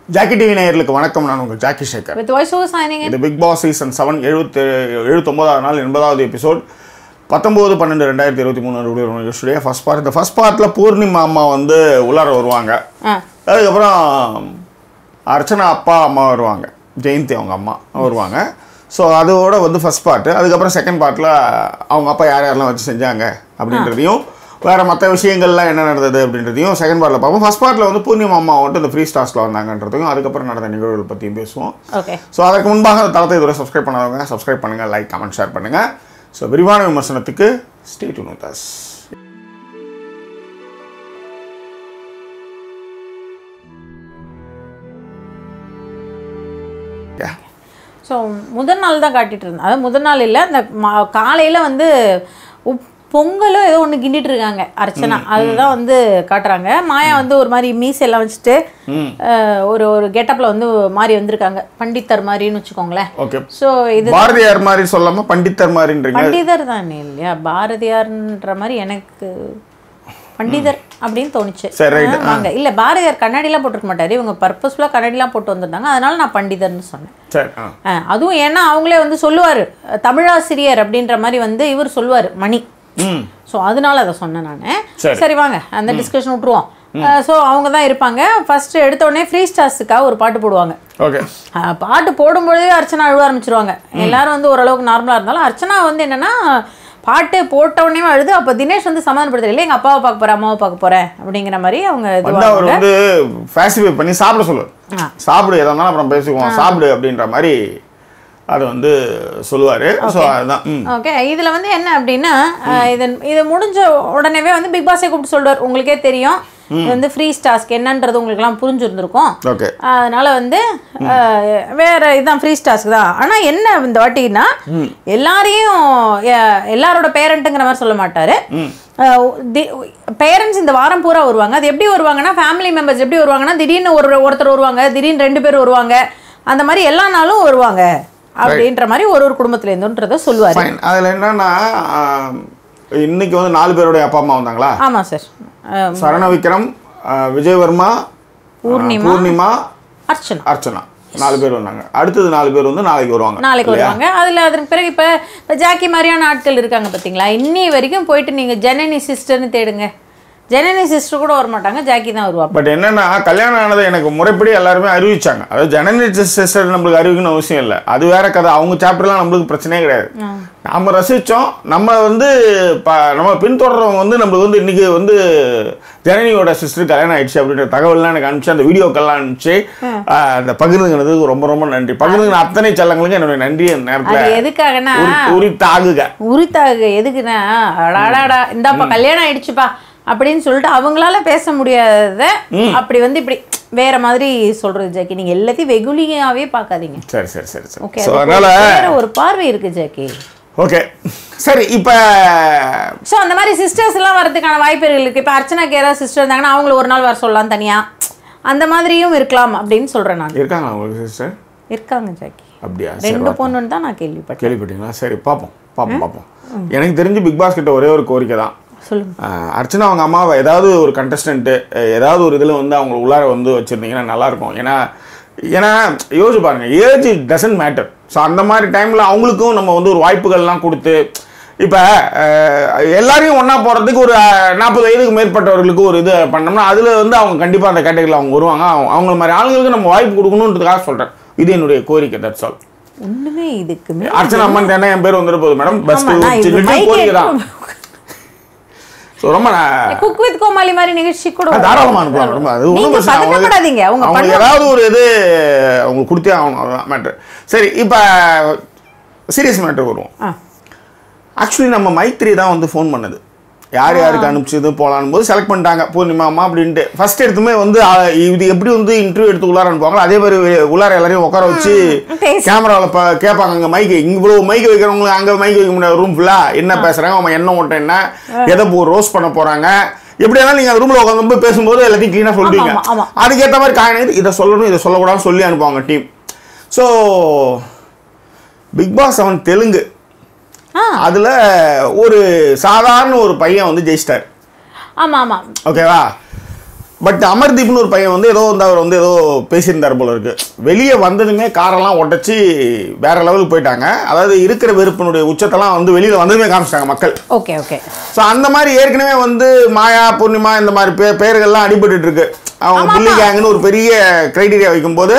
Jackie TV நேயர்களுக்கு வணக்கம் நான் உங்கள் Jackie Shekar With voiceover signing in. இது பிக் பாஸ் சீசன் செவன் எழுபத்தி எழுபத்தொம்போதாவது நாள் எண்பதாவது எபிசோட் பத்தொம்போது பன்னெண்டு ரெண்டாயிரத்தி இருபத்தி மூணு ஸ்டுடியோ ஃபஸ்ட் பார்ட் இந்த ஃபஸ்ட் பார்ட்டில் பூர்ணிமா அம்மா வந்து உள்ளார வருவாங்க ஆ அதுக்கப்புறம் அர்ச்சனா அப்பா அம்மா வருவாங்க ஜெயந்தி அவங்க அம்மா வருவாங்க ஸோ அதோட வந்து ஃபஸ்ட் பார்ட்டு அதுக்கப்புறம் செகண்ட் பார்ட்டில் அவங்க அப்பா யார் யாரெல்லாம் வச்சு செஞ்சாங்க அப்படின்றதையும் வேறு மற்ற விஷயங்கள்லாம் என்ன நடந்தது அப்படின்றதையும் செகண்ட் பார்ட்டில் பார்ப்போம் ஃபஸ்ட் பார்ட்டில் வந்து பூர்ணிமா அம்மா வந்துட்டு இந்த ஃப்ரீ ஸ்டார்ஸில் வந்தாங்கன்றதையும் அதுக்கப்புறம் நடந்த நிகழ்வுகள் பற்றியும் பேசுவோம் ஓகே ஸோ அதற்கு முன்பாக அந்த தளத்தை இதுவரை சப்ஸ்கிரைப் பண்ணாதவங்க சப்ஸ்கிரைப் பண்ணுங்கள் லைக் கமெண்ட் ஷேர் பண்ணுங்கள் ஸோ விரிவான விமர்சனத்துக்கு stay tuned Yeah. So முதல் நாள் தான் காட்டிட்டு இருந்தேன் அதாவது முதல் நாள் இல்லை அந்த காலையில் வந்து உப் பொங்கலும் ஏதோ ஒன்று கிண்டிட்டு இருக்காங்க அர்ச்சனா அதுதான் வந்து காட்டுறாங்க மாயா வந்து ஒரு மாதிரி மீசெல்லாம் வச்சுட்டு அஹ், ஒரு ஒரு கெட்டப்பில் வந்து மாறி வந்திருக்காங்க பண்டித்தர் மாதிரின்னு வச்சுக்கோங்களேன் ஓகே ஸோ இது பாரதியார் மாதிரி சொல்லாம பண்டித்தர் மாதிரின்றீங்க பண்டிதர் தானே இல்லையா பாரதியார்ன்ற மாதிரி எனக்கு பண்டிதர் அப்படின்னு தோணுச்சு சரி, right. ஆ, வாங்க இல்ல பாரதியார் கண்ணாடிலாம் போட்டிருக்க மாட்டாரு இவங்க பர்பஸ்ஃபுல்லாக கண்ணாடிலாம் போட்டு வந்திருந்தாங்க அதனால நான் பண்டிதர்னு சொன்னேன் சரி ஆ ஆ, அதுவும் ஏன்னா அவங்களே வந்து சொல்லுவார் தமிழாசிரியர் அப்படின்ற மாதிரி வந்து இவர் சொல்லுவார் மணி ம் ஸோ அதனால அதை சொன்னேன் நான் சரி. சரி வாங்க அந்த டிஸ்கஷன் விட்ருவோம் ஸோ அவங்க தான் இருப்பாங்க ஃபர்ஸ்ட் எடுத்த உடனே ஃப்ரீ ஸ்டார்ஸுக்காக ஒரு பாட்டு போடுவாங்க ஓகே ஆ, பாட்டு போடும்பொழுதே அர்ச்சனா அழுவ ஆரம்பிச்சிருவாங்க எல்லாரும் வந்து ஓரளவுக்கு நார்மலாக இருந்தாலும் அர்ச்சனா வந்து என்னன்னா பாட்டு போட்ட உடனே அழுது அப்போ தினேஷ் வந்து சமாதானப்படுத்தல இல்லை எங்கள் அப்பாவை பார்க்க போகிறேன் அம்மாவை பார்க்க போகிறேன் அப்படிங்கிற மாதிரி அவங்க வந்து அவர் இதுவாங்க வந்து ஃபேசிஃபை பண்ணி சாப்பிட சொல்லுவார் ஆ. சாப்பிடு எதா இருந்தாலும் அப்புறம் பேசிக்குவோம் சாப்பிடு அப்படின்ற மாதிரி அது வந்து சொல்லுவார் ஸோ அதுதான் ம் ஓகே இதில் வந்து என்ன அப்படின்னா அஹ், இது இது முடிஞ்ச உடனேவே வந்து பிக் பாஸே கூப்பிட்டு சொல்றார் உங்களுக்கே தெரியும் இது வந்து ஃப்ரீ ஸ்டாஸ்க்கு என்னன்றது உங்களுக்குலாம் புரிஞ்சிருந்திருக்கும் ஓகே அதனால வந்து அஹ், வேற இதுதான் ஃப்ரீ ஸ்டாஸ்க்கு தான் ஆனால் என்ன இந்த வாட்டினா எல்லாரையும் எ- எல்லாரோட பேரண்ட்டுங்கிற மாதிரி சொல்ல மாட்டாரு பேரண்ட்ஸ் இந்த வாரம் பூரா வருவாங்க அது எப்படி வருவாங்கன்னா ஃபேமிலி மெம்பர்ஸ் எப்படி வருவாங்கன்னா திடீர்னு ஒரு ஒருத்தர் வருவாங்க திடீர்னு ரெண்டு பேர் வருவாங்க அந்த மாதிரி எல்லா நாளும் வருவாங்க அப்படின்ற மாதிரி ஒரு ஒரு குடும்பத்துல இருந்துன்றத சொல்லுவாரு ஃபைன் அதில் என்னன்னா ஆ, இன்னைக்கு வந்து நாலு பேருடைய அப்பா அம்மா வந்தாங்களா ஆமா சார் அஹ், சரண விக்ரம் ஆ, விஜயவர்மா ஆ, பூர்ணிமா. பூர்ணிமா அர்ச்சனா அர்ச்சனா நாலு பேர் வந்தாங்க அடுத்தது நாலு பேர் வந்து நாளைக்கு வருவாங்க நாளைக்கு வருவாங்க அதுல அதற்கு பிறகு இப்ப இப்ப ஜாக்கி மாதிரியான ஆட்கள் இருக்காங்க பாத்தீங்களா இன்னி வரைக்கும் போயிட்டு நீங்க ஜனனி சிஸ்டர்னு தேடுங்க ஜனனி சிஸ்டர் கூட வர மாட்டாங்க ஜாக்கி தான் வருவா பட் என்னன்னா கல்யாணம் ஆனதை எனக்கு முறைப்படி எல்லாருமே அறிவிச்சாங்க அதாவது ஜனனி சிஸ்டர் நம்மளுக்கு அறிவிக்கணும் அவசியம் இல்லை அது வேற கதை அவங்க சாப்டர்லாம் நம்மளுக்கு பிரச்சனையே கிடையாது நாம ரசிச்சோம் நம்ம வந்து ப நம்ம பின்தொடர்றவங்க வந்து நம்மளுக்கு வந்து இன்னைக்கு வந்து ஜனனியோட சிஸ்டர் கல்யாணம் ஆயிடுச்சு அப்படின்ற தகவல்லாம் எனக்கு அனுப்பிச்சு அந்த வீடியோக்கெல்லாம் அனுப்பிச்சு ஆஹ், அந்த பகிர்ந்துங்கிறதுக்கு ரொம்ப ரொம்ப நன்றி பகிர்ந்துங்கிற அத்தனை செல்லங்களுக்கு என்னுடைய நன்றி இந்த அது நேரத்தில் எதுக்காகனா உரித்தாகுக உரித்தாக எதுக்குன்னா அடாடா இந்தாப்பா கல்யாணம் ஆயிடுச்சுப்பா அப்படின்னு சொல்லிட்டு அவங்களால பேச முடியாதத அப்படி வந்து இப்படி வேற மாதிரி சொல்றது ஜாக்கி நீங்க எல்லாத்தையும் வெகுலியாவே பார்க்காதீங்க சரி சரி சரி சரி ஓகே ஸோ அதனால வேற ஒரு பார்வை இருக்கு ஜாக்கி ஓகே சரி இப்போ ஸோ அந்த மாதிரி சிஸ்டர்ஸ் எல்லாம் வரதுக்கான வாய்ப்புகள் இருக்கு இப்போ அர்ச்சனாக்கு யாராவது சிஸ்டர் இருந்தாங்கன்னா அவங்கள ஒரு நாள் வர சொல்லலாம் தனியா அந்த மாதிரியும் இருக்கலாம் அப்படின்னு சொல்றேன் நான் இருக்காங்களா உங்களுக்கு சிஸ்டர் இருக்காங்க ஜாக்கி அப்படியா சரி ரெண்டு பொண்ணுன்னு தான் நான் கேள்விப்பட்டேன் கேள்விப்பட்டீங்களா சரி பார்ப்போம் பார்ப்போம் பார்ப்போம் எனக்கு தெரிஞ்சு பிக் பாஸ் கிட்ட ஒரே ஒரு கோரிக்கை தான் சொல்லுங்க ஆஹ் அர்ச்சனா அவங்க அம்மாவை ஏதாவது ஒரு கண்டஸ்டன்ட்டு ஏதாவது ஒரு இதில் வந்து அவங்க உள்ளார வந்து வச்சுருந்தீங்கன்னா நல்லாயிருக்கும் ஏன்னா ஏன்னா யோசிச்சு பாருங்க ஏஜ் டசன்ட் மேட்டர் ஸோ அந்த மாதிரி டைமில் அவங்களுக்கும் நம்ம வந்து ஒரு வாய்ப்புகள்லாம் கொடுத்து இப்போ எல்லாரையும் ஒன்றா போகிறதுக்கு ஒரு நாற்பது வயதுக்கு மேற்பட்டவர்களுக்கு ஒரு இது பண்ணோம்னா அதில் வந்து அவங்க கண்டிப்பாக அந்த கேட்டகரியில் அவங்க வருவாங்க அவங்க அவங்கள மாதிரி ஆளுங்களுக்கு நம்ம வாய்ப்பு கொடுக்கணுன்றதுக்காக சொல்கிறேன் இது என்னுடைய கோரிக்கை தட்ஸ் ஆல் ஒண்ணுமே இதுக்குமே அர்ச்சனா அம்மன் தானே என் பேர் வந்துட போகுது மேடம் பஸ் ஆமா, நான் இது mic கோரிக்கை தான் எடுத்து- ஸோ ரொம்ப நான் குக் வித் கோமாளி மாதிரி நிகழ்ச்சி கூட ஆ, தாராளமா அனுப்பலாம் ரொம்ப அது ஒண்ணும் நீங்க பிரச்சனை இல்லை. பதட்டப்படாதீங்க அவங்க அவங்க பண்ணுவாங்க. ஏதாவது ஒரு இது அவங்களுக்கு கொடுத்தே ஆகணும் அதுதான் மேட்ரு சரி இப்போ சீரியஸ் மேட்ரு வருவோம் ஆ. ஆக்சுவலி நம்ம மைத்ரி தான் வந்து ஃபோன் பண்ணது யார் யாருக்கு அனுப்பிச்சது போகலான்னு போது செலக்ட் பண்ணிட்டாங்க பூர்ணிமா அம்மா அப்படின்ட்டு ஃபர்ஸ்ட் எடுத்துமே வந்து ஆ, இது எப்படி வந்து இன்டர்வியூ எடுத்து உள்ளார அனுப்புவாங்களோ அதே மாதிரி உள்ளார எல்லாரையும் உட்கார வச்சு பேசு. கேமராவில் ப கேட்பாங்க அங்கே மைக்கு இவ்வளோ மைக் வைக்கிறவங்களுக்கு அங்கே மைக் வைக்க முடியாது ரூம் ஃபுல்லாக என்ன பேசுகிறாங்க அவங்க என்ன ஓட்டம் என்ன எதை போ ரோஸ் பண்ண போகிறாங்க எப்படி இருந்தாலும் நீங்கள் அந்த ரூமில் உட்காந்து போய் பேசும்போது எல்லாத்தையும் க்ளீனாக சொல்லுவீங்க ஆமா, ஆமா. அதுக்கேற்ற மாதிரி காரணம் இதை சொல்லணும் இதை சொல்லக்கூடாதுன்னு சொல்லி அனுப்புவாங்க team so Bigg Boss seven Telugu ஆ அதில் ஒரு சாதாரண ஒரு பையன் வந்து ஜெயிச்சிட்டார் ஆமா ஆமா ஓகேவா பட் அமர்தீப்னு ஒரு பையன் வந்து ஏதோ வந்து அவர் வந்து ஏதோ பேசியிருந்தார் போல இருக்கு வெளியே வந்ததுமே காரெல்லாம் உடச்சி வேற லெவலுக்கு போயிட்டாங்க அதாவது இருக்கிற வெறுப்பினுடைய உச்சத்தெல்லாம் வந்து வெளியில வந்ததுமே காமிச்சிட்டாங்க மக்கள் ஓகே ஓகே ஸோ அந்த மாதிரி ஏற்கனவே வந்து மாயா பூர்ணிமா இந்த மாதிரி பே பேர்கள்லாம் அடிபட்டுட்டு இருக்கு அவங்க புள்ளி கேங்குன்னு ஒரு பெரிய கிரைட்டீரியா வைக்கும்போது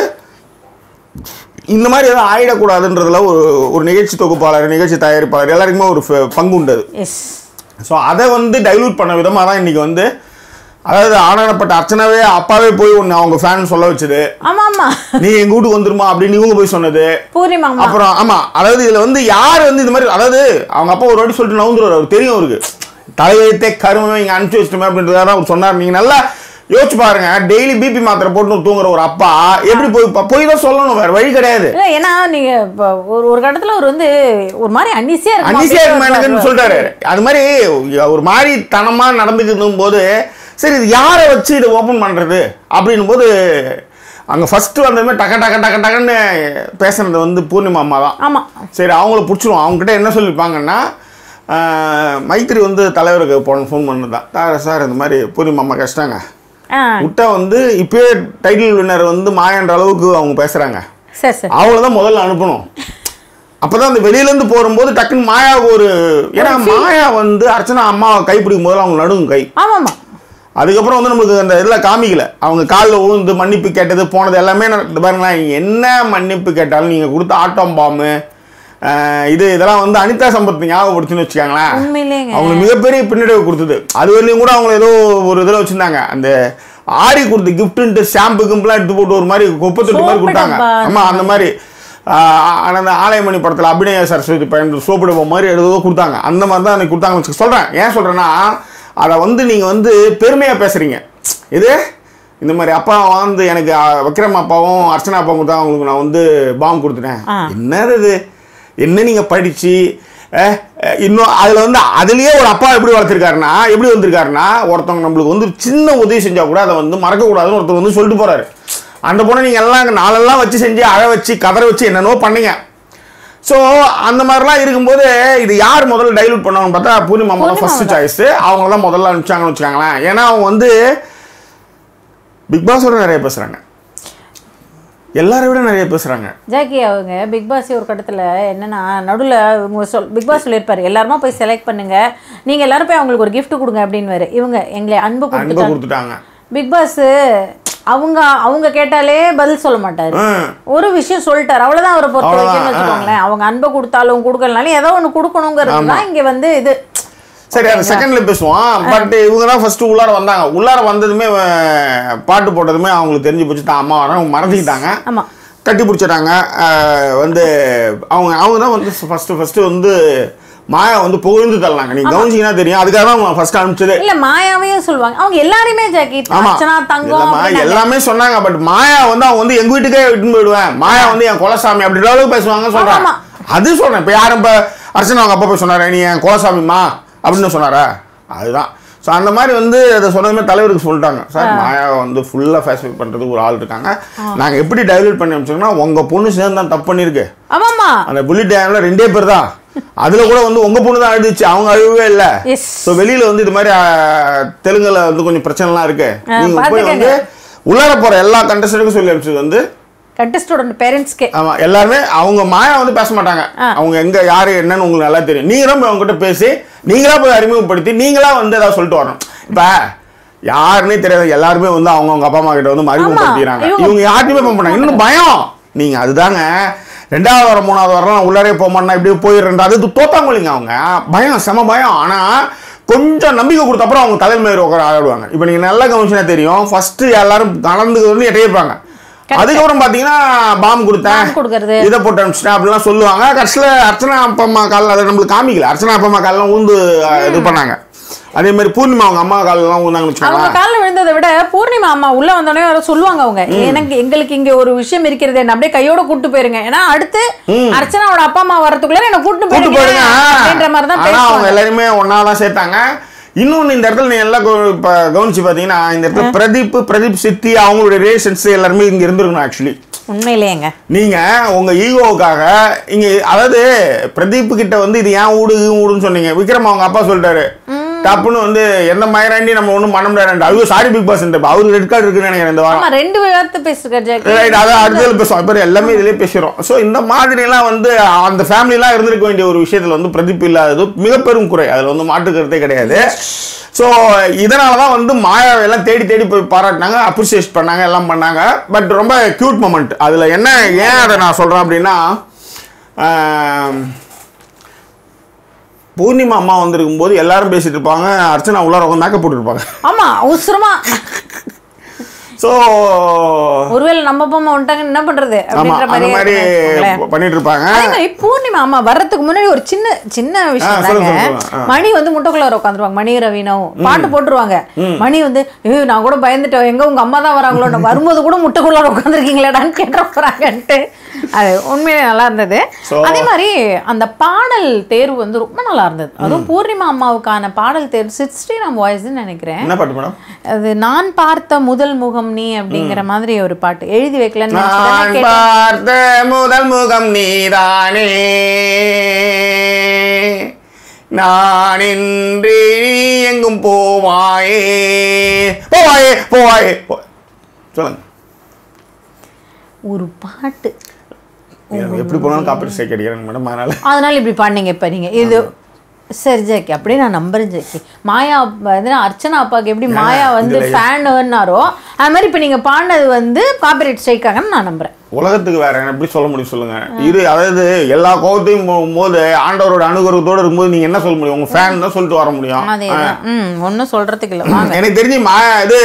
இந்த மாதிரி எதுவும் ஆயிடக்கூடாதுன்றதுல ஒரு ஒரு நிகழ்ச்சி தொகுப்பாளர் நிகழ்ச்சி தயாரிப்பாளர் எல்லாருக்குமே ஒரு ஃப- பங்கு உண்டு அது எஸ் ஸோ அதை வந்து டைலூட் பண்ண விதமாக தான் இன்னைக்கு வந்து அதாவது ஆனானப்பட்ட அர்ச்சனாவே அப்பாவே போய் ஒன்று அவங்க ஃபேன் சொல்ல வச்சது ஆமா ஆமா நீ எங்க வீட்டுக்கு வந்துருமா அப்படின்னு இவங்க போய் சொன்னது பூர்ணிமா அம்மா அப்புறம் ஆமா அதாவது இதுல வந்து யார் வந்து இந்த மாதிரி அதாவது அவங்க அப்பா ஒரு வாட்டி சொல்லிட்டு நவுந்துருவார் அவர் தெரியும் அவருக்கு தலையெழுத்தே கருமை இங்க அனுப்பிச்சு வச்சிட்டோமே அப்படின்றத அவர் சொன்னார் நீங்க நல்லா யோசிச்சு பாருங்க டெய்லி பிபி மாத்திரை போட்டு தூங்குற ஒரு அப்பா எப்படி போய் ப- போய் தான் சொல்லணும் வேற வழி கிடையாது இல்ல ஏன்னா நீங்க இப்ப ஒரு ஒரு கட்டத்துல ஒரு வந்து ஒரு மாதிரி அன்னிசியா இருக்கு அன்னிசியா இருக்குன்னு சொல்றாரு அது மாதிரி ஒரு மாதிரி தனமா நடந்துக்கிடும் போது சரி இது யாரை வச்சு இதை ஓபன் பண்றது அப்படின்னும் போது அங்க ஃபர்ஸ்ட் வந்ததுமே டக்க டக்க டக்க டக்குன்னு பேசுனது வந்து பூர்ணிமா அம்மா தான் ஆமா சரி அவங்கள பிடிச்சிருவோம் அவங்ககிட்ட என்ன சொல்லியிருப்பாங்கன்னா ஆஹ், மைத்திரி வந்து தலைவருக்கு போன ஃபோன் பண்ணதான் சார் சார் இந்த மாதிரி பூர்ணிமா அம்மா கஷ்டாங்க ஆ விட்டா வந்து இப்பயே டைட்டில் வின்னர் வந்து மாயன்ற அளவுக்கு அவங்க பேசுறாங்க சரி சரி அவங்கள தான் முதல்ல அனுப்பணும் அப்பதான் அந்த வெளியிலேருந்து போகும்போது டக்குன்னு மாயாவுக்கு ஒரு ஏன்னா மாயா வந்து அர்ச்சனா அம்மாவை கைப்பிடிக்கும் போது அவங்க நடுங்கும் கை ஆமா ஆமா அதுக்கப்புறம் வந்து நம்மளுக்கு அந்த இதில் காமிக்கல அவங்க காலில் விழுந்து மன்னிப்பு கேட்டது போனது எல்லாமே நான் இந்த பாருங்களேன் என்ன மன்னிப்பு கேட்டாலும் நீங்கள் கொடுத்த ஆட்டம் பாம்பு ஆஹ் இது இதெல்லாம் வந்து அனிதா சம்பத் ஞாபகப்படுத்தின்னு வச்சுக்காங்களேன் உண்மையிலேங்க அவங்களுக்கு மிகப்பெரிய பின்னடைவு கொடுத்தது அது வரையும் கூட அவங்க ஏதோ ஒரு இதில் வச்சுருந்தாங்க அந்த ஆரி கொடுத்து கிஃப்ட்டுன்ட்டு ஷாம்பு கிம்பெலாம் எடுத்து போட்டு ஒரு மாதிரி குப்பை தொட்டி மாதிரி சோப்பு கொடுத்தாங்க டப்பா. ஆமாம் அந்த மாதிரி ஆஹ் அந்த ஆலயமணி படத்தில் அபிநய சரஸ்வதி பயன் சோப்பு டப்பா மாதிரி ஏதோ கொடுத்தாங்க அந்த மாதிரி தான் எனக்கு கொடுத்தாங்கன்னு வச்சுக்க சொல்கிறேன் ஏன் சொல்கிறேன்னா அதை வந்து நீங்கள் வந்து பெருமையாக பேசுகிறீங்க இது இந்த மாதிரி அப்பா வந்து எனக்கு அஹ், விக்ரம் அப்பாவும் அர்ச்சனா அப்பாவும் கொடுத்தா அவங்களுக்கு நான் வந்து பாம்பு கொடுத்துட்டேன் ஆ. என்னது இது என்ன நீங்கள் படித்து இன்னும் அதில் வந்து அதுலேயே ஒரு அப்பா எப்படி வளர்த்துருக்காருன்னா எப்படி வந்திருக்காருன்னா ஒருத்தவங்க நம்மளுக்கு வந்து சின்ன உதவி செஞ்சால் கூட அதை வந்து மறக்கக்கூடாதுன்னு ஒருத்தர் வந்து சொல்லிட்டு போகிறாரு அந்த பொண்ணை நீங்கள் எல்லாம் அங்க நாளெல்லாம் வச்சு செஞ்சு அழ வச்சு கதற வச்சு என்னென்னவோ பண்ணீங்க ஸோ அந்த மாதிரிலாம் இருக்கும்போது இது யார் முதல்ல டைலூட் பண்ணாங்கன்னு பார்த்தா பூர்ணிமா தான் பூர்ணிமா ஃபர்ஸ்ட் தான். சாய்ஸ் அவங்க தான் முதல்ல அனுப்பிச்சாங்கன்னு வச்சுக்காங்களேன் ஏன்னா அவங்க வந்து பிக் பாஸோட நிறைய பேசுகிறாங்க எல்லாரை விட நிறைய பேசுகிறாங்க ஜாக்கி அவங்க பிக் பாஸ் ஒரு கட்டத்தில் என்னன்னா நடுவில் இவங்க சொல் பிக் பாஸ் சொல்லியிருப்பாரு எல்லாருமா போய் செலக்ட் பண்ணுங்க நீங்கள் எல்லாரும் போய் அவங்களுக்கு ஒரு gift கொடுங்க அப்படின்னு இவங்க எங்களை அன்பு அன்பை கொடுத்துட்டாங்க கொடுத்துட்டாங்க பிக் பாஸ் அவங்க அவங்க கேட்டாலே பதில் சொல்ல மாட்டாரு ம். ஒரு விஷயம் சொல்லிட்டாரு அவ்வளவுதான் அவரை பொறுத்த அவ்வளவுதான், வரைக்கும் ஆ. வச்சுக்கோங்களேன் அவங்க அன்பை கொடுத்தாலும் கொடுக்கலனாலும் ஏதோ ஒன்று கொடுக்கணுங்கிறது தான் இங்க வந்து இது சரி அது செகண்ட்ல பேசுவோம் பட் இவங்க தான் ஃபர்ஸ்ட் உள்ளார வந்தாங்க உள்ளார வந்ததுமே அஹ், பாட்டு போட்டதுமே அவங்களுக்கு தெரிஞ்சு போச்சு தான் அம்மா வர அவங்க மறந்துக்கிட்டாங்க ஆமா கட்டி பிடிச்சிட்டாங்க அஹ், வந்து அவங்க அவங்க தான் வந்து ஃபர்ஸ்ட் ஃபர்ஸ்ட் வந்து மாயா வந்து புகழ்ந்து தள்ளாங்க நீங்க கவனிச்சீங்கன்னா தெரியும் அதுக்காக தான் அவங்க ஃபர்ஸ்ட் அனுப்பிச்சதே இல்ல மாயாவையும் சொல்லுவாங்க அவங்க எல்லாரையுமே ஜாக்கி ஆமா அர்ச்சனா தங்கம் இல்லம்மா, அப்படின்னாங்க. எல்லாமே சொன்னாங்க பட் மாயா வந்து அவங்க வந்து எங்க வீட்டுக்கே விட்டுன்னு போயிடுவேன் மாயா வந்து என் குலசாமி அப்படின்ற அளவுக்கு பேசுவாங்க சொல்றேன் ஆமா. அது சொல்றேன் இப்ப யாரும் இப்ப அர்ச்சனா அவங்க அப்பா போய் சொன்னாரு நீ என் குலசாமிமா அப்படின்னு சொன்னாரா அதுதான் ஸோ அந்த மாதிரி வந்து அதை சொன்னதுமே தலைவருக்கு சொல்லிட்டாங்க சார் மாயா வந்து ஃபுல்லாக ஃபேஸ்புக் பண்ணுறதுக்கு ஒரு ஆள் இருக்காங்க நாங்கள் எப்படி டைவர்ட் பண்ணி அமைச்சோம்னா உங்கள் பொண்ணு சேர்ந்து தான் தப்பு பண்ணியிருக்கு ஆமாமா அந்த புல்லட் டேம்ல ரெண்டே பேர் தான் அதுல கூட வந்து உங்க பொண்ணு தான் அழுதுச்சு அவங்க அழுவே இல்ல Yes. சோ வெளியில வந்து இது மாதிரி அஹ், தெலுங்குல வந்து கொஞ்சம் பிரச்சனைலாம் இருக்கு ஆ, நீங்க போய் வந்து உள்ளார போற எல்லா கண்டஸ்டன்ட்டுக்கும் சொல்லி அனுப்பிச்சது வந்து கண்டஸ்டோட பேரண்ட்ஸ்க்கே ஆமா எல்லாருமே அவங்க மாயா வந்து பேச மாட்டாங்க ஆ. அவங்க எங்க யாரு என்னன்னு உங்களுக்கு நல்லா தெரியும் நீங்க தான் போய் அவங்க கிட்ட பேசி நீங்களா போய் அறிமுகப்படுத்தி நீங்களா வந்து ஏதாவது சொல்லிட்டு வரணும் இப்ப யாருன்னே தெரியாது எல்லாருமே வந்து அவங்க அவங்க அப்பா அம்மா கிட்ட வந்து அறிமுகப்படுத்திக்கிறாங்க இவங்க- இவங்க யார்ட்டையுமே போக மாட்டாங்க இன்னும் பயம் நீங்க அதுதாங்க ரெண்டாவது வாரம் மூணாவது வாரம் உள்ளாரே போக மாட்டேன் இப்படியே போயிடுறேன் அது தோத்தாங்கலிங்க அவங்க பயம் செம பயம் ஆனா கொஞ்சம் நம்பிக்கை கொடுத்த அப்புறம் அவங்க தலைமை மேல உட்கார ஆடுவாங்க இப்போ நீங்க நல்லா கவனிச்சுனா தெரியும் ஃபர்ஸ்ட் எல்லாரும் கலந்து வந்து எட்டையிருப்பாங்க அதுக்கப்புறம் பாத்தீங்கன்னா பாம் கொடுத்தேன் பாம் கொடுக்கறது. இதை போட்டு அனுப்பிச்சிட்டேன் அப்படிலாம் சொல்லுவாங்க கடைசியில் அர்ச்சனா அப்பா அம்மா காலில் அதை நம்மளுக்கு காமிக்கல அர்ச்சனா அப்பா அம்மா காலெல்லாம் ஊந்து அஹ், இது பண்ணாங்க அதே மாதிரி பூர்ணிமா அவங்க அம்மா காலெல்லாம் ஊந்தாங்கன்னு அவங்க வச்சுக்கோங்களேன் காலில் விழுந்ததை விட பூர்ணிமா அம்மா உள்ள வந்தோடனே யாரோ சொல்லுவாங்க அவங்க எனக்கு எங்களுக்கு இங்க ஒரு விஷயம் இருக்கிறது என்ன அப்படியே கையோட கூட்டு போயிருங்க ஏன்னா அடுத்து அர்ச்சனாவோட அப்பா அம்மா வரதுக்குள்ள என்ன கூட்டு கூட்டு போயிருங்க போயிடுங்க அப்படின்ற மாதிரி தான் ஆனா அவங்க பேசுவாங்க எல்லாருமே ஒண்ணா தான் சேர்த்தாங்க இன்னொன்னு இந்த இடத்துல நீங்க எல்லாம் கவ- இப்ப கவனிச்சு பாத்தீங்கன்னா இந்த இடத்துல பிரதீப் பிரதீப் சித்தி அவங்களுடைய ரிலேஷன்ஸ் எல்லாருமே இங்க இருந்திருக்கணும் ஆக்சுவலி உண்மையிலேங்க நீங்க உங்க ஈகோவுக்காக இங்க அதாவது பிரதீப் கிட்ட வந்து இது ஏன் ஊடு இது ஊடுன்னு சொன்னீங்க விக்ரம் அவங்க அப்பா சொல்லிட்டாரு டப்புன்னு வந்து எந்த மயிராண்டி நம்ம ஒன்றும் பண்ண முடியாது ஐயோ சாரி பிக் பாஸ் அவருக்கு ரெட் கார்டு இருக்குன்னு நினைக்கிறேன் இந்த வாரம் ஆமா ரெண்டு வார்த்தை பேசுற ஜாக்கி ரைட் அதான் அடுத்ததுல பேசுவோம் இப்போ எல்லாமே இதுலயே பேசுறோம் ஸோ இந்த மாதிரிலாம் வந்து அந்த ஃபேமிலிலாம் இருந்திருக்க வேண்டிய ஒரு விஷயத்துல வந்து பிரதிப்பு இல்லாதது மிக பெரும் குறை அதில் வந்து மாற்றுக்கிறதே கிடையாது ஸோ இதனால தான் வந்து மாயாவை எல்லாம் தேடி தேடி போய் பாராட்டினாங்க அப்ரிசியேட் பண்ணாங்க எல்லாம் பண்ணாங்க பட் ரொம்ப க்யூட் மொமெண்ட் அதில் என்ன ஏன் அதை நான் சொல்கிறேன் அப்படின்னா ஆம், பூர்ணிமா அம்மா வந்திருக்கும் போது எல்லாரும் பேசிட்டு இருப்பாங்க அர்ச்சனா உள்ளார உட்காந்து மேக்கப் போட்டுருப்பாங்க ஆமா அவசரமா ஸோ ஒருவேளை நம்ம பொம்மை வந்துட்டாங்க என்ன பண்றது ஆமா அப்படின்ற அந்த மாதிரி மாதிரி பண்ணிட்டு இருப்பாங்க அதே மாதிரி பூர்ணிமா அம்மா வர்றதுக்கு முன்னாடி ஒரு சின்ன சின்ன விஷயம் சொல்லுங்க, தாங்க சொல்லுங்க, ஆ. மணி வந்து முட்டைக்குள்ள உட்காந்துருவாங்க மணி ரவீனாவும் பாட்டு போட்டுருவாங்க மணி வந்து ஐயோ நான் கூட பயந்துட்டேன் எங்க உங்க அம்மா தான் வராங்களோ நான் வரும்போது கூட முட்டைக்குள்ள உட்காந்துருக்கீங்களேடான்னு கேட்ட போறாங்கன்ட்டு அது உண்மையிலே நல்லா இருந்தது So- அதே மாதிரி அந்த பாடல் தேர்வு வந்து ரொம்ப நல்லா இருந்தது அதுவும் பூர்ணிமா அம்மாவுக்கான பாடல் தேர்வு சிக்ஸ்டி நான் வாய்ஸ்ன்னு நினைக்கிறேன் என்ன பாட்டு மேடம் அது நான் பார்த்த முதல் முகம் நீ அப்படிங்கிற மாதிரி ஒரு பாட்டு எழுதி வைக்கலன்னு நினைச்சிட்டேன். நான் கேட்டேன். பார்த்த முதல் முகம் நீதானே நான் இன்றி நீ எங்கும் போவாயே போவாயே போவாயே போ- சொல்லுங்க ஒரு பாட்டு எனக்கு எப்படி போனாலும் காப்பீடு சேர்க்க கிடைக்கிறேன் மேடம் அதனால அதனால இப்படி பண்ணீங்க இப்போ நீங்க இது சரி ஜாக்கி அப்படியே நான் நம்புறேன் ஜாக்கி மாயா வந்து அர்ச்சனா அப்பாவுக்கு எப்படி மாயா வந்து இதுல- ஃபேனுன்னாரோ அது மாதிரி இப்போ நீங்க பாடினது வந்து காப்பிரைட் ஸ்ட்ரைக்காகன்னு நான் நம்புறேன் உலகத்துக்கு வேற என்ன எப்படி சொல்ல முடியும் சொல்லுங்க இது அதாவது எல்லா கோபத்தையும் போகும்போது ஆண்டவரோட அனுகிரகத்தோட இருக்கும்போது நீங்க என்ன சொல்ல முடியும் உங்க ஃபேன் தான் சொல்லிட்டு வர முடியும் அதேதான் ம் ஒன்றும் சொல்றதுக்கு இல்லை வாங்க எனக்கு தெரிஞ்சு மா இது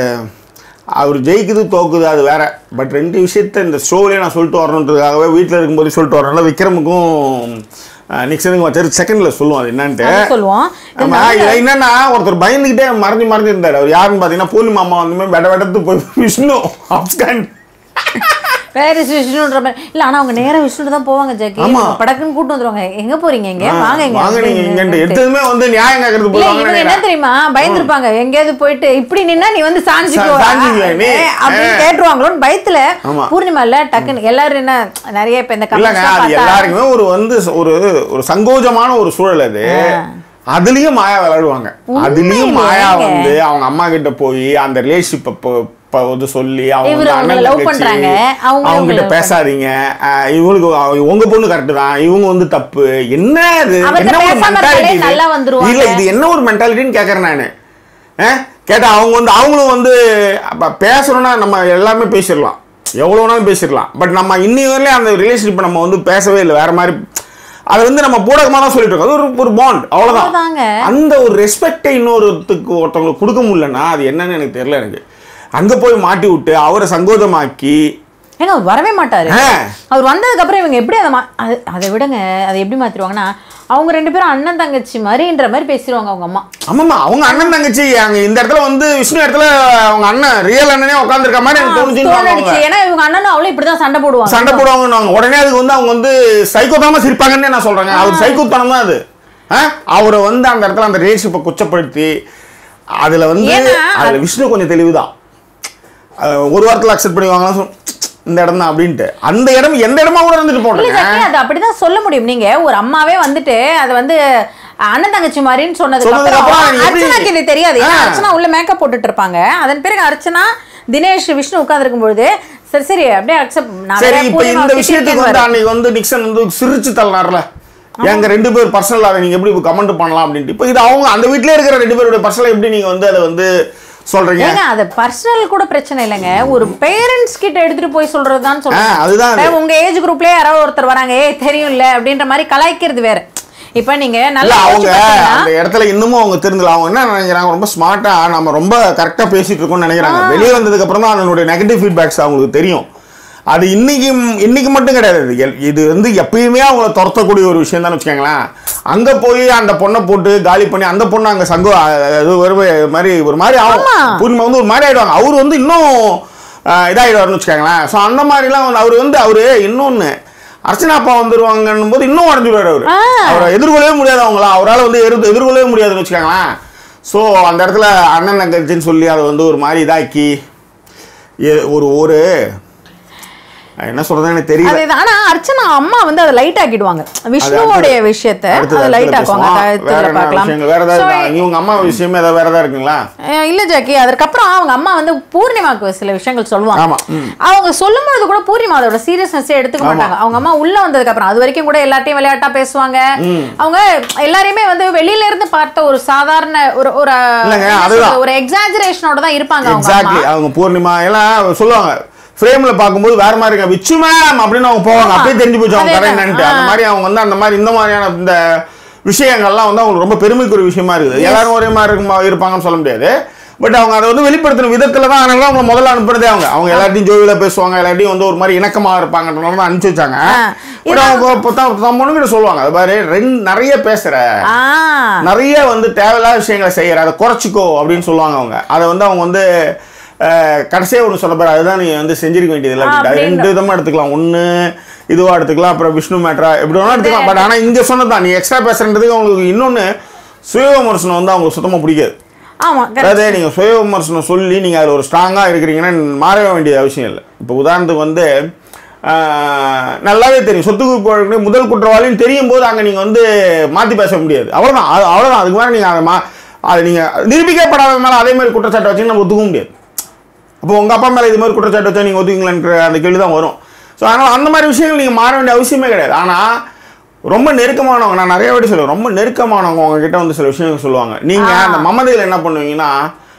அவர் ஜெயிக்குது தோக்குது அது வேற பட் ரெண்டு விஷயத்த இந்த ஷோலேயே நான் சொல்லிட்டு வரணுன்றதுக்காகவே வீட்டில் இருக்கும்போது சொல்லிட்டு வரனால விக்ரமுக்கும் அஹ், நிக்சனுக்கும் வச்சாரு செகண்ட்ல சொல்லுவோம் அது என்னன்ட்டு அது சொல்லுவோம் ஆமா இதுல என்னன்னா ஒருத்தர் பயந்துகிட்டே மறைஞ்சு மறைஞ்சு இருந்தாரு அவர் யாருன்னு பாத்தீங்கன்னா பூர்ணிமா அம்மா வந்து வெட வெடத்து போய் விஷ்ணு அப்கான் வேற விஷ்ணுன்ற மாதிரி இல்ல ஆனா அவங்க நேரா விஷ்ணு தான் போவாங்க ஜாக்கி ஆமா. படக்குன்னு கூட்டு வந்துருவாங்க எங்க போறீங்க இங்க வாங்க இங்க வாங்க நீங்க இங்கன்ட்டு அப்படின்னு. எடுத்ததுமே வந்து நியாயம் கேட்கறது இல்ல போய் இவங்க என்ன தெரியுமா பயந்துருப்பாங்க எங்கேயாவது போயிட்டு இப்படி நின்னா நீ வந்து சாஞ்சிக்கோ சா- சாஞ்சிக்குவ நீ. அப்படின்னு ஆ. கேட்டுருவாங்களோன்னு பயத்துல ஆமா. பூர்ணிமா இல்ல டக்குன்னு எல்லாரும் என்ன நிறைய இப்ப இந்த இல்லங்க கமெண்ட்ஸ் அது பார்த்தா எல்லாருக்குமே ஒரு வந்து ஒரு ஒரு சங்கோஜமான ஒரு சூழல் அது அதுலயும் மாயா விளையாடுவாங்க அதுலயும் மாயா உண்மையிலேங்க. வந்து அவங்க அம்மா கிட்ட போய் அந்த ரிலேஷன்ஷிப் வந்து சொல்லி அவங்க இவரு வந்து அவங்கள அண்ணன் love தங்கச்சி, பண்றாங்க, அவங்க அவங்க இவங்கள கிட்ட love பேசாதீங்க அஹ் இவங்களுக்கு அவ- உங்க பொண்ணு கரெக்ட் தான் இவங்க வந்து தப்பு என்ன இது அவர்ட்ட என்ன ஒரு பேசாம மென்டாலிட்டி இருந்தாலே நல்லா வந்துருவாங்க. இல்ல இது என்ன ஒரு மென்டாலிட்டின்னு கேக்குறேன் நானு அஹ் கேட்டா அவங்க வந்து அவங்களும் வந்து அப்ப பேசணும்னா நம்ம எல்லாமே பேசிடலாம் எவ்வளோ வேணாலும் பேசிடலாம் பட் நம்ம இன்னி வரையிலும் அந்த ரிலேஷன்ஷிப் நம்ம வந்து பேசவே இல்லை வேற மாதிரி அதை வந்து நம்ம பூடகமாக தான் சொல்லிட்டு இருக்கோம் அது ஒரு ஒரு பாண்ட் அவ்வளோதான் அவ்வளவுதாங்க. அந்த ஒரு ரெஸ்பெக்டை இன்னொருத்துக்கு ஒருத்தவங்களுக்கு கொடுக்க முடியலன்னா அது என்னன்னு எனக்கு தெரியல எனக்கு அங்கே போய் மாட்டி விட்டு அவரை சங்கோதமாக்கி ஏங்க அவர் வரவே மாட்டாரு ஆ. அவர் வந்ததுக்கு அப்புறம் இவங்க எப்படி அதை மா- அது அதை விடுங்க அதை எப்படி மாத்திருவாங்கன்னா அவங்க ரெண்டு பேரும் அண்ணன் தங்கச்சி மாதிரின்ற மாதிரி பேசிடுவாங்க அவங்க அம்மா ஆமாம்மா அவங்க அண்ணன் தங்கச்சி அங்கே இந்த இடத்துல வந்து விஷ்ணு இடத்துல அவங்க அண்ணன் ரியல் அண்ணனே உட்காந்துருக்க மாதிரி எனக்கு தோணுச்சுன்னு அவங்க தோணுச்சு ஏன்னா இவங்க அண்ணனும் அவளும் இப்படிதான் சண்டை போடுவாங்க சண்டை போடுவாங்கன்னு உடனே அதுக்கு வந்து அவங்க வந்து சைக்கோதாம சிரிப்பாங்கன்னு நான் சொல்றேங்க அவர் சைக்கோத்தனம் தான் அது ஆ? அவரை வந்து அந்த இடத்துல அந்த ரிலேஷன்ஷிப்பை குச்சப்படுத்தி அதுல வந்து ஏன்னா, அதுல விஷ்ணு கொஞ்சம் தெளிவுதான் அஹ், ஒரு வாரத்தில் அக்செப்ட் பண்ணிவாங்களா சொல் இந்த இடம் தான் அப்படின்ட்டு அந்த இடம் எந்த இடமா கூட இருந்துட்டு இல்ல போட்டேங்க ஜாக்கி அது அப்படிதான் சொல்ல முடியும் நீங்க ஒரு அம்மாவே வந்துட்டு அதை வந்து அண்ணன் தங்கச்சி மாதிரின்னு சொன்னதுக்கு சொன்னதுக்கு அப்புறம் அப்புறம் எப்படி- அர்ச்சனாக்கு இது தெரியாது ஏன்னா ஆ. அர்ச்சனா உள்ள மேக்கப் போட்டுட்டு இருப்பாங்க அதன் பிறகு அர்ச்சனா தினேஷ் விஷ்ணு உட்கார்ந்திருக்கும் பொழுது சரி சரி அப்படியே அக்செப்ட் சரி இப்போ இந்த விஷயத்துக்கு வந்து அன்னைக்கு வந்து நிக்சன் வந்து சிரிச்சு தள்ளினார்ல எங்க ரெண்டு பேர் பர்சனல் அதை நீங்க எப்படி கமெண்ட் பண்ணலாம் அப்படின்ட்டு இப்போ இது அவங்க அந்த வீட்லயே இருக்கிற ரெண்டு பேருடைய பர்சனல் எப்படி நீங்க வந்து அதை வந்து சொல்றீங்க ஏங்க அது பர்சனல் கூட பிரச்சனை இல்லைங்க ஒரு பேரண்ட்ஸ் கிட்ட எடுத்துட்டு போய் சொல்றதுதான் ஆ, சொல்றேன் அதுதான் அது. உங்க ஏஜ் குரூப்லயே யாராவது ஒருத்தர் வராங்க ஏய் தெரியும்ல அப்படின்ற மாதிரி கலாய்க்கிறது வேற இப்ப நீங்க இல்ல நல்லா அவங்க யோசிச்சு பார்த்தீங்கன்னா, அந்த இடத்துல இன்னமும் அவங்க தெரிஞ்சல அவங்க என்ன நினைக்கிறாங்க ரொம்ப ஸ்மார்ட்டா நம்ம ரொம்ப கரெக்டா பேசிட்டு இருக்கோம்னு நினைக்கிறாங்க வெளியே வந்ததுக்கு அப்புறம் தான் அதனுடைய நெகட்டிவ் ஃபீட்பேக்ஸ் அவங்களுக்கு தெரியும் அது இன்னைக்கு இன்னைக்கு மட்டும் கிடையாது இது எல்- இது வந்து எப்பயுமே அவங்கள துரத்தக்கூடிய ஒரு விஷயம் தான் வச்சுக்கோங்களேன் அங்க போய் அந்த பொண்ணை போட்டு காலி பண்ணி அந்த பொண்ணு அங்க சங்கம் அது ஒரு மாதிரி ஒரு மாதிரி ஆகும் ஆமா. பூர்ணிமா வந்து ஒரு மாதிரி ஆயிடுவாங்க அவர் வந்து இன்னும் ஆஹ், இதாயிடுவாருன்னு வச்சுக்கோங்களேன் ஸோ அந்த மாதிரிலாம் வந்து அவர் வந்து அவரு இன்னொன்னு அர்ச்சனா அப்பா வந்துருவாங்கன்னும் போது இன்னும் உடஞ்சிடுவார் அவர் ஆ. அவரை எதிர்கொள்ளவே முடியாது அவங்கள அவரால் வந்து எதிர் எதிர்கொள்ளவே முடியாதுன்னு வச்சுக்கோங்களேன் ஸோ அந்த இடத்துல அண்ணன் தங்கச்சின்னு சொல்லி அதை வந்து ஒரு மாதிரி இதாக்கி எ- ஒரு ஒரு என்ன சொல்றதுன்னு எனக்கு தெரியல அதேதான் ஆனா அர்ச்சனா அம்மா வந்து அதை லைட் ஆக்கிடுவாங்க விஷ்ணுவோடைய விஷயத்த அடுத்தது அதை லைட் அடுத்தது ஆக்குவாங்க பேசுவோம். வேற கழுத்துல என்ன பார்க்கலாம் விஷயங்கள் வேற ஏதாவது So, இருக்கா? இவங்க அம்மா விஷயம் ஏதாவது வேற ஏதாவது இருக்குங்களா அஹ் இல்ல ஜாக்கி அதுக்கப்புறம் அவங்க அம்மா வந்து பூர்ணிமாவுக்கு சில விஷயங்கள் சொல்லுவாங்க ஆமா ம். அவங்க சொல்லும் பொழுது கூட பூர்ணிமா அதோட சீரியஸ்னஸ் எடுத்துக்க மாட்டாங்க அவங்க அம்மா உள்ள வந்ததுக்கு அப்புறம் அது வரைக்கும் கூட எல்லாத்தையும் விளையாட்டா பேசுவாங்க அவங்க எல்லாரையுமே வந்து வெளியில இருந்து பார்த்த ஒரு சாதாரண ஒரு ஒரு இல்லைங்க, என்ன அதுதான். சொல்றது, ஒரு எக்ஸாஜரேஷனோட தான் இருப்பாங்க அவங்க அம்மா எக்ஸாக்ட்லி அவங்க பூர்ணிமா எல்லாம் சொல்லுவாங்க ஃப்ரேம்ல பார்க்கும்போது வேற மாதிரி இருக்க விச்சு மேம் அப்படின்னு அவங்க போவாங்க அப்படியே தெரிஞ்சு போச்சு அவங்க அதேதான். கரெக்ட் அந்த மாதிரி அவங்க வந்து அந்த மாதிரி இந்த மாதிரியான இந்த விஷயங்கள்லாம் வந்து அவங்களுக்கு ரொம்ப பெருமைக்குரிய விஷயமா இருக்குது எல்லாரும் ஒரே மாதிரி இருக்குமா இருப்பாங்கன்னு சொல்ல முடியாது பட் அவங்க அதை வந்து வெளிப்படுத்தின விதத்துல தான் அதனால அவங்க முதல்ல அனுப்புறதே அவங்க அவங்க எல்லாத்தையும் ஜோவியில பேசுவாங்க எல்லாத்தையும் வந்து ஒரு மாதிரி இணக்கமா இருப்பாங்கன்றனால தான் அனுப்பிச்சு வச்சாங்க பட் அவங்க இப்போ தான் தம் பொண்ணுகிட்ட சொல்லுவாங்க அது மாதிரி ரெண்டு நிறைய பேசுற ஆ நிறைய வந்து தேவையில்லாத விஷயங்களை செய்யற அதை குறைச்சிக்கோ அப்படின்னு சொல்லுவாங்க அவங்க அதை வந்து அவங்க வந்து அஹ், கடைசியா ஒன்று சொல்ல போற அதுதான் நீ வந்து செஞ்சிருக்க வேண்டியது இல்லை அப்படின்ட்டு. அது ரெண்டு விதமா எடுத்துக்கலாம் ஒண்ணு இதுவா எடுத்துக்கலாம் அப்புறம் விஷ்ணு மேட்ரா எப்படி வேணா எடுத்துக்கலாம் பட் ஆனா இங்க சொன்னதுதான் நீ எக்ஸ்ட்ரா பேசுறதுக்கு அவங்களுக்கு இன்னொன்னு சுய விமர்சனம் வந்து அவங்களுக்கு சுத்தமா பிடிக்காது ஆமா correct. அதாவது நீங்கள் சுய விமர்சனம் சொல்லி நீங்கள் அதில் ஒரு ஸ்ட்ராங்காக இருக்கிறீங்கன்னா மாறவே வேண்டிய அவசியம் இல்லை இப்போ உதாரணத்துக்கு வந்து ஆஹ், நல்லாவே தெரியும் சொத்து குவிப்பு முதல் குற்றவாளின்னு தெரியும் போது அங்கே நீங்கள் வந்து மாற்றி பேச முடியாது அவ்வளோதான் அது அவ்வளோதான் அதுக்கு மேலே நீங்கள் அதை மா அதை நீங்கள் நிரூபிக்கப்படாத மேலே அதே மாதிரி குற்றச்சாட்டை வச்சு நம்ம ஒத்துக்க முடியாது அப்போ உங்கள் அப்பா மேலே இது மாதிரி குற்றச்சாட்டு வச்சா நீங்கள் ஒத்துக்கீங்களான்ற அந்த கேள்வி தான் வரும் ஸோ அதனால் அந்த மாதிரி விஷயங்கள் நீங்கள் மாற வேண்டிய அவசியமே கிடையாது ஆனால் ரொம்ப நெருக்கமானவங்க நான் நிறைய வாட்டி சொல்லுவேன் ரொம்ப நெருக்கமானவங்க உங்ககிட்ட வந்து சில விஷயங்கள் சொல்லுவாங்க நீங்கள் அந்த மமதையில் என்ன பண்ணுவீங்கன்னா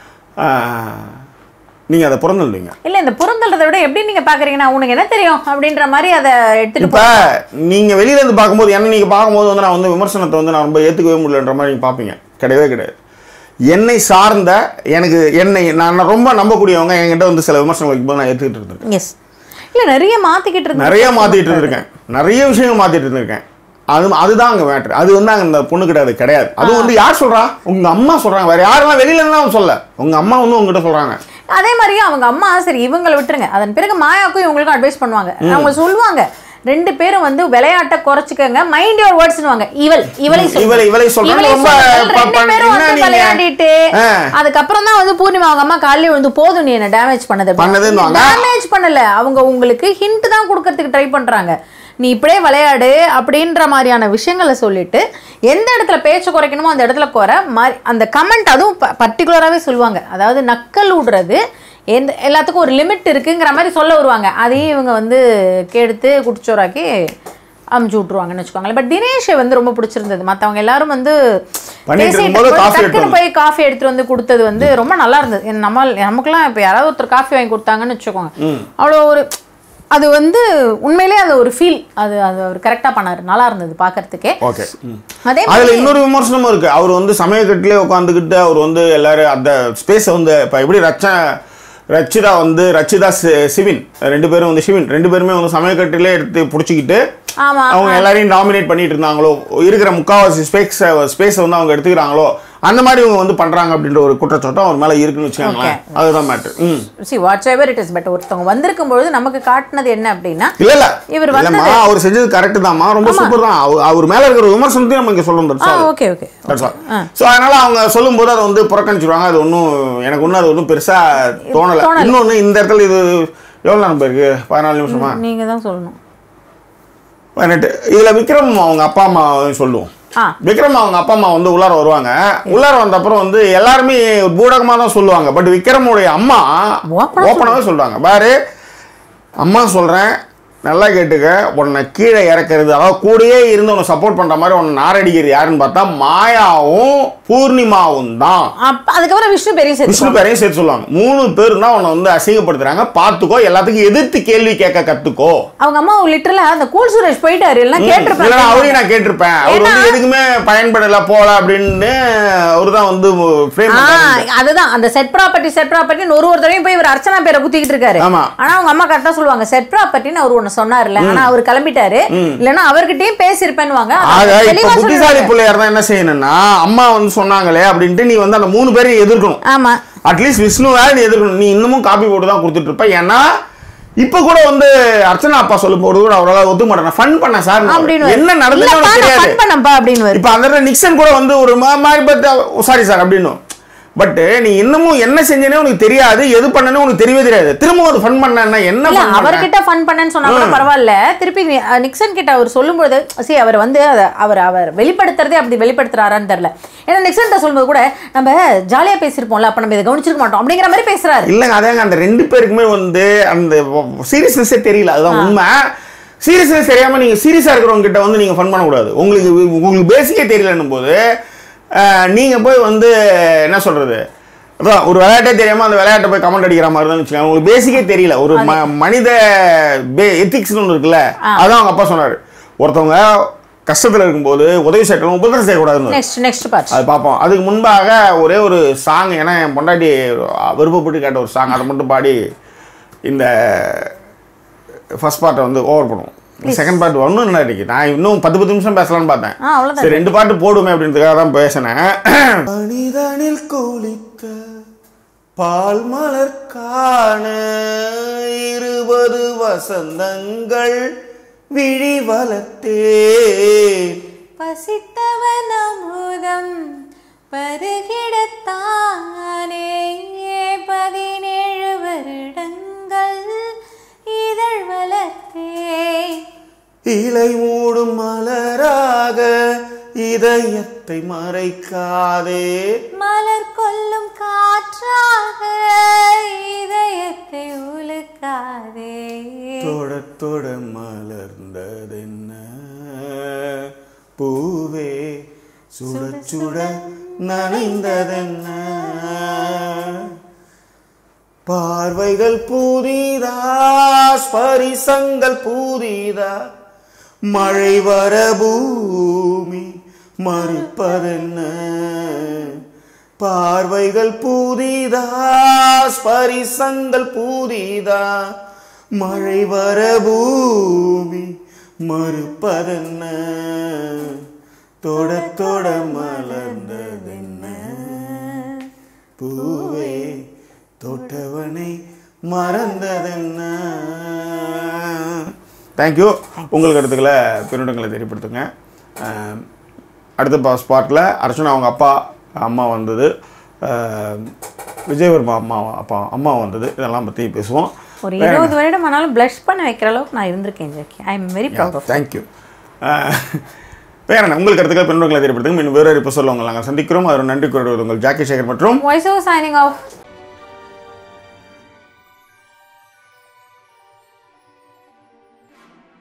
நீங்கள் அதை பிறந்துடுவீங்க இல்ல இந்த புறந்தல்றதை விட எப்படி நீங்க பாக்குறீங்கன்னா உனக்கு என்ன தெரியும் அப்படின்ற மாதிரி அதை எடுத்துட்டு இப்போ நீங்கள் வெளியிலேருந்து பார்க்கும்போது என்ன நீங்கள் பார்க்கும்போது வந்து நான் வந்து விமர்சனத்தை வந்து நான் ரொம்ப ஏற்றுக்கவே முடியலன்ற மாதிரி நீங்கள் பார்ப்பீங்க கிடையவே கிடையாது என்னை சார்ந்த எனக்கு என்னை நான் ரொம்ப நம்பக்கூடியவங்க என்கிட்ட வந்து சில விமர்சனங்கள் வைக்கும்போது நான் ஏற்றுக்கிட்டு இருந்தேன் எஸ் இல்ல நிறைய மாத்திக்கிட்டு இருந்து நிறைய மாத்திட்டு இருந்திருக்கேன் நிறைய விஷயங்கள் மாத்திட்டு இருந்திருக்கேன் அது அதுதான் அங்க மேட்ரு அது வந்து அங்க இந்த பொண்ணுகிட்ட அது கிடையாது அது வந்து யார் சொல்றா உங்க அம்மா சொல்றாங்க வேற யாரெல்லாம் வெளியில இருந்தாலும் சொல்ல உங்க அம்மா வந்து உங்ககிட்ட சொல்றாங்க அதே மாதிரி அவங்க அம்மா சரி இவங்களை விட்டுருங்க அதன் பிறகு மாயாவுக்கும் இவங்களுக்கும் அட்வைஸ் பண்ணுவாங்க அவங்க சொல்லுவாங்க ரெண்டு பேரும் வந்து விளையாட்டை குறைச்சிக்கங்க மைண்ட் யுவர் வேர்ட்ஸ்னுவாங்க இவள் இவளை சொல்லு. இவளை இவளை சொல்றாங்க இவளை ரொம்ப சொல்லுங்கள். ப- ரெண்டு ப- பேரும் என்ன வந்து நீங்க? விளையாடிட்டு ஆ. அதுக்கப்புறம் தான் வந்து பூர்ணிமா அவங்க அம்மா காலையில வந்து போதும் நீ என்ன டேமேஜ் பண்ணது பண்ணதுன்னுவாங்க. டேமேஜ் பண்ணல அவங்க உங்களுக்கு ஹிண்ட் தான் கொடுக்கறதுக்கு ட்ரை பண்றாங்க நீ இப்படியே விளையாடு அப்படின்ற மாதிரியான விஷயங்களை சொல்லிட்டு எந்த இடத்துல பேச்சை குறைக்கணுமோ அந்த இடத்துல குறை மாதிரி அந்த கமெண்ட் அதுவும் பர்டிகுலராகவே சொல்லுவாங்க அதாவது நக்கல் விடுறது எந்த எல்லாத்துக்கும் ஒரு லிமிட் இருக்குங்கிற மாதிரி சொல்ல வருவாங்க அதையும் இவங்க வந்து கெடுத்து குடிச்சோராக்கி அமுச்சு விட்ருவாங்கன்னு வச்சுக்கோங்களேன் பட் தினேஷை வந்து ரொம்ப பிடிச்சிருந்தது மற்றவங்க எல்லாரும் வந்து பண்ணிட்டு பேசிட்டு இருக்கும்போது இருக்கும்போது coffee எடுத்து டக்குன்னு போய் காஃபி எடுத்துட்டு வந்து கொடுத்தது வந்து ரொம்ப நல்லா இருந்தது என்ன நம்ம நமக்குலாம் இப்போ யாராவது ஒருத்தர் காஃபி வாங்கி கொடுத்தாங்கன்னு வச்சுக்கோங்க அவ்வளோ ஒரு அது வந்து உண்மையிலேயே அது ஒரு ஃபீல் அது அது அவர் கரெக்டாக பண்ணாரு நல்லா இருந்தது பார்க்கறதுக்கே ஓகே அதே அதுல மாதிரி இன்னொரு விமர்சனமும் இருக்கு அவர் வந்து சமயக்கட்டிலே உட்காந்துக்கிட்டு அவர் வந்து எல்லாரும் அந்த ஸ்பேஸை வந்து இப்போ எப்படி ரச்ச ரச்சிதா வந்து ரச்சிதா சி- சிவின் ரெண்டு பேரும் வந்து சிவின் ரெண்டு பேருமே வந்து சமயக்கட்டிலே எடுத்து பிடிச்சிக்கிட்டு ஆமா அவங்க எல்லாரையும் டாமினேட் பண்ணிட்டு இருந்தாங்களோ இருக்கிற முக்காவாசி ஸ்பேஸ் ஸ்பேஸை வந்து அவங்க எடுத்துக்கிறாங்களோ அந்த மாதிரி இவங்க வந்து பண்றாங்க அப்படின்ற ஒரு குற்றச்சாட்டம் அவர் மேல இருக்குன்னு வச்சுக்கோங்களேன் அதுதான் மேட்ரு ம் see what's ever it is but ஒருத்தவங்க வந்திருக்கும் பொழுது நமக்கு காட்டினது என்ன அப்படின்னா இல்ல இல்ல இவர் இல்லம்மா வந்தது- அவர் செஞ்சது கரெக்ட் தான்மா ரொம்ப சூப்பர் தான் அவர் அவர் மேல இருக்கிற விமர்சனத்தையும் நம்ம இங்க சொல்லணும் ஆ தட்ஸ் ஓகே ஓகே ஸோ அதனால அவங்க சொல்லும்போது அதை வந்து புறக்கணிச்சிருவாங்க அது ஒன்றும் எனக்கு ஒன்றும் அது ஒன்றும் பெருசா தோணலை தோணல. இன்னொன்று இந்த இடத்துல இது எவ்வளோ நேரம் போயிருக்கு பதினாலு நிமிஷமா நீங்க தான் சொல்லணும் பதினெட்டு இதில் விக்ரம் அவங்க அப்பா அம்மா சொல்லுவோம் ஆ விக்ரம் அவங்க அப்பா அம்மா வந்து உள்ளார வருவாங்க உள்ளார வந்த அப்புறம் வந்து எல்லாருமே பூடகமாக தான் சொல்லுவாங்க பட் விக்ரமுடைய அம்மா Open ஆ ஓப்பனாகவே சொல்றாங்க பாரு அம்மா சொல்கிறேன் நல்லா கேட்டுக்க உன்னை கீழே இறக்குறது அதாவது கூடயே இருந்து உன்னை சப்போர்ட் பண்ணுற மாதிரி உன்னை நாரடிக்கிறது யாருன்னு பார்த்தா மாயாவும் பூர்ணிமாவும் தான் அப்ப அதுக்கப்புறம் விஷ்ணு பெரிய சேர்த்து விஷ்ணு பேரையும் சேர்த்து சொல்லுவாங்க மூணு பேர் தான் உன்னை வந்து அசிங்கப்படுத்துறாங்க பார்த்துக்கோ எல்லாத்துக்கும் எதிர்த்து கேள்வி கேட்க கத்துக்கோ அவங்க அம்மா லிட்டரலா அந்த கூல் சுரேஷ் போயிட்டாரு எல்லாம் இல்லைன்னா கேட்டிருப்பாங்க அவரையும் நான் கேட்டிருப்பேன் அவர் வந்து ஏன்னா- எதுக்குமே பயன்படல போல அப்படின்னு அவர் தான் வந்து ஃப்ரேம் ஆ, அதுதான் அந்த செட் ப்ராப்பர்ட்டி செட் ப்ராப்பர்ட்டின்னு ஒரு ஒரு தடவையும் போய் இவர் அர்ச்சனா பேரை குத்திக்கிட்டு இருக்காரு ஆமா. ஆனா அவங்க அம்மா கரெக்டா சொல்லுவாங்க செட் ப்ராப்பர்ட்டின்னு அவர் ஒண்ணு சொன்னார்ல ஆனா அவர் கிளம்பிட்டாரு இல்லன்னா அவர்கிட்டயும் பேசியிருப்பேன்னுவாங்க ஆக அதை இப்ப தெளிவா புத்திசாலி சொல்லிடுவாங்க. பிள்ளையார் தான் என்ன செய்யணும்னா அம்மா வந்து சொன்னாங்களே அப்படின்ட்டு நீ வந்து அந்த மூணு பேரையும் எதிர்க்கணும் ஆமா அட்லீஸ்ட் விஷ்ணுவை நீ எதிர்க்கணும் நீ இன்னமும் காப்பி போட்டு தான் கொடுத்துட்டு இருப்ப ஏன்னா இப்ப கூட வந்து அர்ச்சனா அப்பா சொல்லும் போது கூட அவரால் ஒத்துக்க மாட்டேன் ஃபன் பண்ண சார் அப்படின்னு என்ன நடந்தது இல்லப்பா, அவனுக்கு நான் தெரியாது fun பண்ணேன்ப்பா அப்படின்னு இப்ப அந்த இடத்துல நிக்சன் கூட வந்து ஒரு மா- மாதிரி பார்த்து சாரி சார் அப்படின்னு பட் நீ இன்னமும் என்ன செஞ்சனே உனக்கு தெரியாது எது பண்ணனே உனக்கு தெரியவே தெரியாது திரும்ப அது ஃபன் பண்ண என்ன இல்ல fun பண்ண? அவர்கிட்ட ஃபன் பண்ணேன்னு சொன்னா கூட பரவாயில்ல திருப்பி நி- அஹ் நிக்சன் கிட்ட அவர் சொல்லும்போது சரி அவர் வந்து அத அவர் அவர் வெளிப்படுத்துறதே அப்படி வெளிப்படுத்துறாரான்னு தெரியல ஏன்னா நிக்சன் கிட்ட சொல்லும்போது கூட நம்ம ஜாலியா பேசியிருப்போம்ல அப்ப நம்ம இதை கவனிச்சிருக்க மாட்டோம் அப்படிங்கிற மாதிரி பேசுறாரு இல்லைங்க அதாங்க அந்த ரெண்டு பேருக்குமே வந்து அந்த சீரியஸ்னஸே தெரியல அதுதான் உண்மை சீரியஸ்னஸ் தெரியாம நீங்க சீரியஸா இருக்கிறவங்க கிட்ட வந்து நீங்க ஃபன் பண்ணக்கூடாது உங்களுக்கு உங்களுக்கு பேசிக்கே தெரியலன்னும் போது அஹ், நீங்க போய் வந்து என்ன சொல்றது அதான் ஒரு விளையாட்டே தெரியாம அந்த விளையாட்டை போய் கமெண்ட் அடிக்கிற மாதிரி தான் வச்சுக்கோங்க உங்களுக்கு பேசிக்கே தெரியல ஒரு ம மனித எத்திக்ஸ்னு ஒன்று இருக்குல்ல அதான் அவங்க அப்பா சொன்னாரு ஒருத்தவங்க கஷ்டத்துல இருக்கும்போது உதவி செய்யணும் உபதிரம் செய்யக்கூடாதுன்னு நெக்ஸ்ட் நெக்ஸ்ட் பார்ட் அது பார்ப்போம் அதுக்கு முன்பாக ஒரே ஒரு சாங் ஏன்னா என் பொண்டாட்டி விருப்பப்பட்டு கேட்ட ஒரு சாங் அதை மட்டும் பாடி இந்த ஃபர்ஸ்ட் பார்ட்டை வந்து ஓவர் பண்ணுவோம் செகண்ட் பார்ட் ஒன்றும் என்ன இருக்கு நான் இன்னும் பத்து பத்து நிமிஷம் பேசலாம்னு பார்த்தேன் ஆ அவ்வளவுதான் சரி ரெண்டு பாட்டு போடுமே அப்படின்றதுக்காக தான் பேசினேன் மனிதனில் குளித்த பால் மலர் காண இருபது வசந்தங்கள் விழி வளர்த்தேன் பசித்தவன் அமுதம் பருகிடத்தானே பதினேழு வருடங்கள் இதழ் வளர்த்தே இலை மூடும் மலராக இதயத்தை மறைக்காதே மலர் கொல்லும் காற்றாக இதயத்தை உலுக்காதே தொட தொட மலர்ந்ததென்ன பூவே சுட சுட நனைந்ததென்ன பார்வைகள் பூரிதா ஸ்பரிசங்கள் பூரிதா மழை வர பூமி மறுப்பதென்ன பார்வைகள் பூரிதா ஸ்பரிசங்கள் பூரிதா மழை வர பூமி மறுப்பதென்ன தொட தொட மலர்ந்ததென்ன பூவே தொட்டவனை மறந்ததென்ன தேங்க்யூ உங்கள் கருத்துக்களை பின்னூட்டங்களை தெரியப்படுத்துங்க அஹ், அடுத்த ஸ்பாட்டில் அர்ச்சனா அவங்க அப்பா அம்மா வந்தது அஹ், விஜயவர்மா அம்மா அப்பா அம்மா வந்தது இதெல்லாம் பற்றி பேசுவோம் ஒரு இருபது வருடம் ஆனாலும் ப்ளஷ் பண்ண வைக்கிற அளவுக்கு நான் இருந்திருக்கேன் Jackie I am very proud of thank you வேற என்ன உங்கள் கருத்துக்களை பின்னூட்டங்களை தெரியப்படுத்துங்க இன்னும் வேறு இப்போ சொல்லுவாங்க நாங்கள் சந்திக்கிறோம் அதோட நன்றி கூறுவது உங்கள் ஜாக்கி சேகர் மற்றும் வாய்ஸ் ஓவர் சைனிங் ஆஃப்